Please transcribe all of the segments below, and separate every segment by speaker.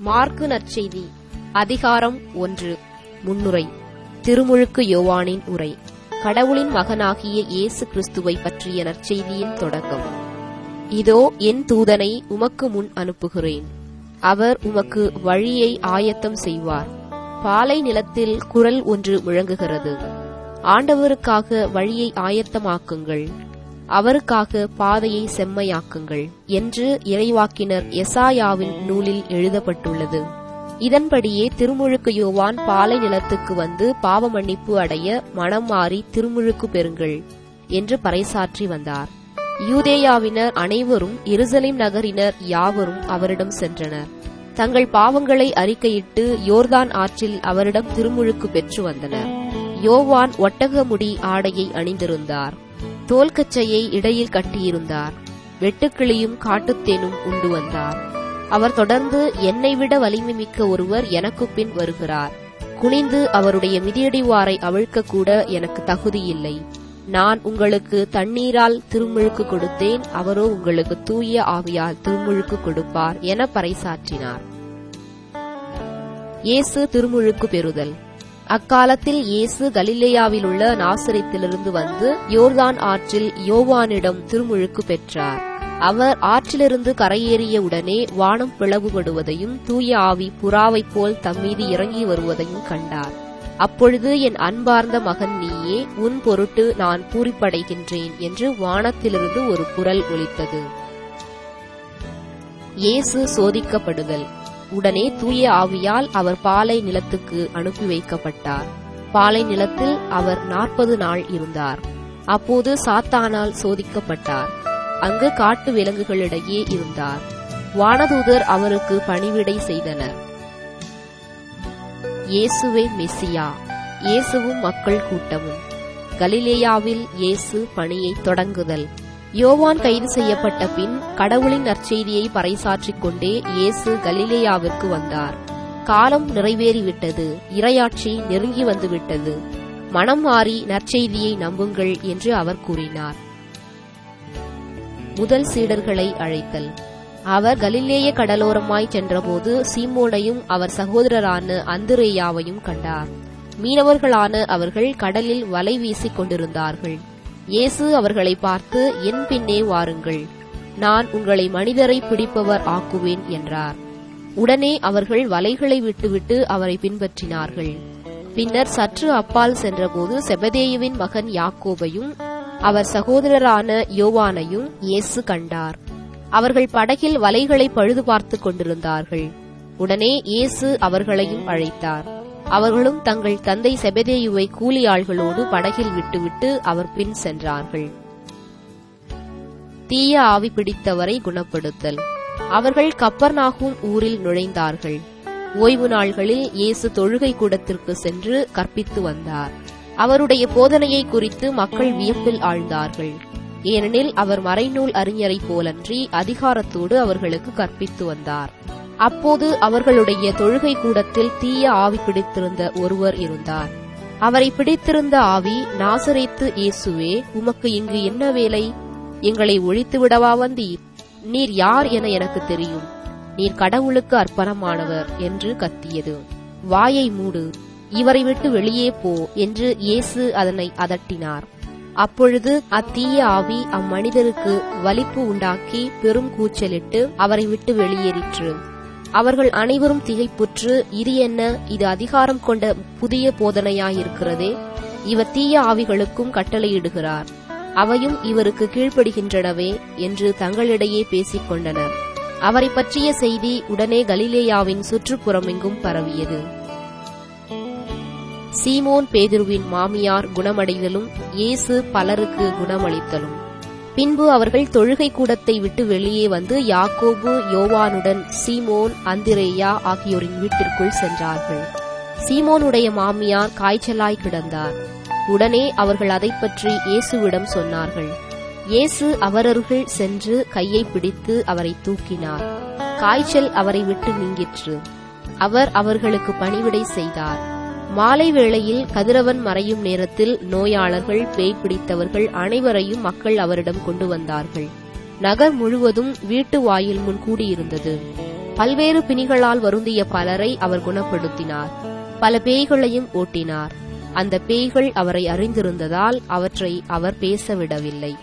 Speaker 1: mark நற்செய்தி அதிகாரம் ஒன்று முன்னுரை திருமுழுக்கு யோவானின் உரை கடவுளின் மகனாகிய இயேசு கிறிஸ்துவை பற்றிய நற்செய்தியின் தொடக்கம் இதோ என் தூதனை உமக்கு முன் அனுப்புகிறேன் அவர் உமக்கு வழியை ஆயத்தம் செய்வார் பாலை நிலத்தில் குரல் ஒன்று முழங்குகிறது ஆண்டவருக்காக வழியை ஆயத்தமாக்குங்கள் அவருக்காக பாதையை செம்மையாக்குங்கள் என்று இறைவாக்கினர் எசாயாவின் நூலில் எழுதப்பட்டுள்ளது இதன்படியே திருமுழுக்கு யோவான் பாலை நிலத்துக்கு வந்து பாவ மன்னிப்பு அடைய மனம் மாறி திருமுழுக்கு பெறுங்கள் என்று பறைசாற்றி வந்தார் யூதேயாவினர் அனைவரும் எருசலேம் நகரினர் யாவரும் அவரிடம் சென்றனர் தங்கள் பாவங்களை அறிக்கையிட்டு யோர்தான் ஆற்றில் அவரிடம் திருமுழுக்கு பெற்று வந்தனர் யோவான் ஒட்டக முடி ஆடையை அணிந்திருந்தார் தோல்கச்சையை இடையில் கட்டியிருந்தார் வெட்டுக்கிளியும் காட்டுத்தேனும் உண்டு வந்தார் அவர் தொடர்ந்து என்னை விட வலிமை மிக்க ஒருவர் எனக்கு பின் வருகிறார் குனிந்து அவருடைய மிதியடிவாரை அவிழ்க்க கூட எனக்கு தகுதியில்லை நான் உங்களுக்கு தண்ணீரால் திருமுழுக்கு கொடுத்தேன் அவரோ உங்களுக்கு தூய ஆவியால் திருமுழுக்கு கொடுப்பார் என பறைசாற்றினார் இயேசு திருமுழுக்கு பெறுதல் அக்காலத்தில் இயேசு கலிலேயாவில் உள்ள நாசரித்திலிருந்து வந்து யோர்தான் ஆற்றில் யோவானிடம் திருமுழுக்கு பெற்றார் அவர் ஆற்றிலிருந்து கரையேறிய உடனே வானம் பிளவுபடுவதையும் தூய ஆவி புறாவைப் போல் தம்மீது இறங்கி வருவதையும் கண்டார் அப்பொழுது என் அன்பார்ந்த மகன் நீயே உன் பொருட்டு நான் பூரிப்படைகின்றேன் என்று வானத்திலிருந்து ஒரு குரல் ஒலித்தது இயேசு சோதிக்கப்படுதல் உடனே தூய ஆவியால் அவர் பாலை நிலத்துக்கு அனுப்பி வைக்கப்பட்டார் பாலை நிலத்தில் அவர் நாற்பது நாள் இருந்தார் அப்போது சாத்தானால் சோதிக்கப்பட்டார் அங்கு காட்டு விலங்குகளிடையே இருந்தார் வானதூதர் அவருக்கு பணிவிடை செய்தனர் இயேசுவே மெஸ்ஸியா இயேசுவும் மக்கள் கூட்டமும் கலிலேயாவில் இயேசு பணியை தொடங்குதல் யோவான் கைது செய்யப்பட்ட பின் கடவுளின் நற்செய்தியை பறைசாற்றிக் கொண்டே இயேசு கலிலேயாவிற்கு வந்தார் காலம் நிறைவேறிவிட்டது இரையாட்சி நெருங்கி வந்துவிட்டது மனம் மாறி நற்செய்தியை நம்புங்கள் என்று அவர் கூறினார் முதல் சீடர்களை அழைத்தல் அவர் கலிலேய கடலோரமாய் சென்றபோது சீமோனையும் அவர் சகோதரரான அந்திரேயாவையும் கண்டார் மீனவர்களான அவர்கள் கடலில் வலை வீசிக் கொண்டிருந்தார்கள் இயேசு அவர்களை பார்த்து என் பின்னே வாருங்கள் நான் உங்களை மனிதரை பிடிப்பவர் ஆக்குவேன் என்றார் உடனே அவர்கள் வலைகளை விட்டுவிட்டு அவரை பின்பற்றினார்கள் பின்னர் சற்று அப்பால் சென்றபோது செபதேயுவின் மகன் யாக்கோபையும் அவர் சகோதரரான யோவானையும் இயேசு கண்டார் அவர்கள் படகில் வலைகளை பழுது பார்த்து கொண்டிருந்தார்கள் உடனே இயேசு அவர்களையும் அழைத்தார் அவர்களும் தங்கள் தந்தை செபதேயுவை கூலி ஆள்களோடு படகில் விட்டுவிட்டு அவர் பின் சென்றார்கள் தீய ஆவி பிடித்தவரை குணப்படுத்தல் அவர்கள் கப்பர்நாகும் ஊரில் நுழைந்தார்கள் ஓய்வு நாள்களில் இயேசு தொழுகை கூடத்திற்கு சென்று கற்பித்து வந்தார் அவருடைய போதனையை குறித்து மக்கள் வியப்பில் ஆழ்ந்தார்கள் ஏனெனில் அவர் மறைநூல் அறிஞரை போலன்றி அதிகாரத்தோடு அவர்களுக்கு கற்பித்து வந்தார் அப்போது அவர்களுடைய தொழுகை கூடத்தில் தீய ஆவி பிடித்திருந்த ஒருவர் இருந்தார் அவரை பிடித்திருந்த ஆவி நாசரைத்து இயேசுவே உமக்கு இங்கு என்ன வேலை எங்களை ஒழித்து விடவா வந்தீர் நீர் யார் என எனக்கு தெரியும் நீர் கடவுளுக்கு அர்ப்பணமானவர் என்று கத்தியது வாயை மூடு இவரை விட்டு வெளியே போ என்று இயேசு அதனை அதட்டினார் அப்பொழுது அத்தீய ஆவி அம்மனிதருக்கு வலிப்பு உண்டாக்கி பெரும் கூச்சலிட்டு அவரை விட்டு வெளியேறிற்று அவர்கள் அனைவரும் திகைப்புற்று இது என்ன இது அதிகாரம் கொண்ட புதிய போதனையாயிருக்கிறதே இவர் தீய ஆவிகளுக்கும் கட்டளையிடுகிறார் அவையும் இவருக்கு கீழ்ப்படுகின்றனவே என்று தங்களிடையே பேசிக் கொண்டனர் அவரை பற்றிய செய்தி உடனே கலிலேயாவின் சுற்றுப்புறமெங்கும் பரவியது சீமோன் பேதுருவின் மாமியார் குணமடைதலும் இயேசு பலருக்கு குணமளித்தலும் பின்பு அவர்கள் தொழுகை கூடத்தை விட்டு வெளியே வந்து யாக்கோபு யோவானுடன் சீமோன் அந்திரேயா ஆகியோரின் வீட்டிற்குள் சென்றார்கள் சீமோனுடைய மாமியார் காய்ச்சலாய் கிடந்தார் உடனே அவர்கள் அதை பற்றி இயேசுவிடம் சொன்னார்கள் இயேசு அவரருகில் சென்று கையை பிடித்து அவரை தூக்கினார் காய்ச்சல் அவரை விட்டு நீங்கிற்று அவர் அவர்களுக்கு பணிவிடை செய்தார் மாலை வேளையில் கதிரவன் மறையும் நேரத்தில் நோயாளர்கள் பேய் பிடித்தவர்கள் அனைவரையும் மக்கள் அவரிடம் கொண்டு வந்தார்கள் நகர் முழுவதும் வீட்டு வாயில் முன் கூடியிருந்தது பல்வேறு பிணிகளால் வருந்திய பலரை அவர் குணப்படுத்தினார் பல பேய்களையும் ஓட்டினார் அந்த பேய்கள் அவரை அறிந்திருந்ததால் அவற்றை அவர் பேசவிடவில்லை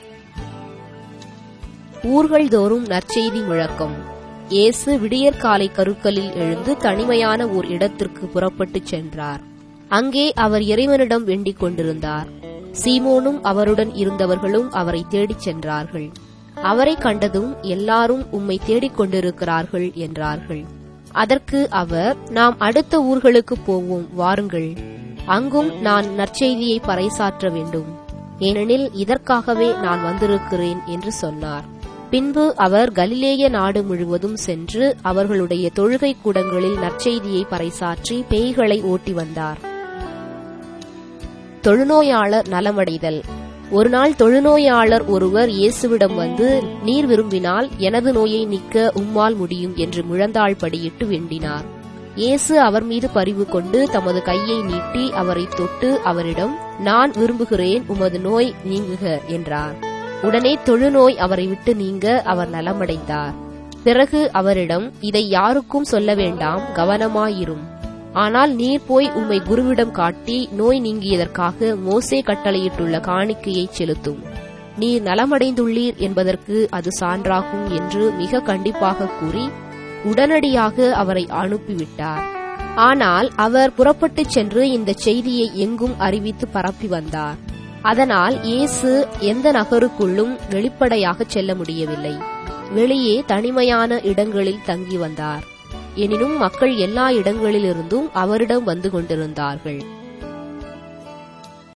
Speaker 1: ஊர்கள் தோறும் நற்செய்தி முழக்கம் இயேசு விடியற்காலை கருக்கலில் எழுந்து தனிமையான ஓர் இடத்திற்கு புறப்பட்டுச் சென்றார் அங்கே அவர் இறைவனிடம் வேண்டிக் கொண்டிருந்தார் சீமோனும் அவருடன் இருந்தவர்களும் அவரை தேடிச் சென்றார்கள் அவரை கண்டதும் எல்லாரும் உம்மை தேடிக் கொண்டிருக்கிறார்கள் என்றார்கள் அதற்கு அவர் நாம் அடுத்த ஊர்களுக்கு போவோம் வாருங்கள் அங்கும் நான் நற்செய்தியை பறைசாற்ற வேண்டும் ஏனெனில் இதற்காகவே நான் வந்திருக்கிறேன் என்று சொன்னார் பின்பு அவர் கலிலேய நாடு முழுவதும் சென்று அவர்களுடைய தொழுகை கூடங்களில் நற்செய்தியை பறைசாற்றி பேய்களை ஓட்டி வந்தார் தொழுநோயாளர் நலமடைதல் ஒருநாள் தொழுநோயாளர் ஒருவர் இயேசுவிடம் வந்து நீர் விரும்பினால் எனது நோயை நீக்க உம்மால் முடியும் என்று முழந்தாள் படியிட்டு வேண்டினார் இயேசு அவர் மீது பரிவு கொண்டு தமது கையை நீட்டி அவரை தொட்டு அவரிடம் நான் விரும்புகிறேன் உமது நோய் நீங்குக என்றார் உடனே தொழுநோய் அவரை விட்டு நீங்க அவர் நலமடைந்தார் பிறகு அவரிடம் இதை யாருக்கும் சொல்ல வேண்டாம் கவனமாயிரும் ஆனால் நீர் போய் உம்மை குருவிடம் காட்டி நோய் நீங்கியதற்காக மோசே கட்டளையிட்டுள்ள காணிக்கையை செலுத்தும் நீர் நலமடைந்துள்ளீர் என்பதற்கு அது சான்றாகும் என்று மிக கண்டிப்பாக கூறி உடனடியாக அவரை அனுப்பிவிட்டார் ஆனால் அவர் புறப்பட்டுச் சென்று இந்த செய்தியை எங்கும் அறிவித்து பரப்பி வந்தார் அதனால் இயேசு எந்த நகருக்குள்ளும் வெளிப்படையாக செல்ல முடியவில்லை வெளியே தனிமையான இடங்களில் தங்கி வந்தார் எனினும் மக்கள் எல்லா இடங்களிலிருந்தும் அவரிடம் வந்து கொண்டிருந்தார்கள்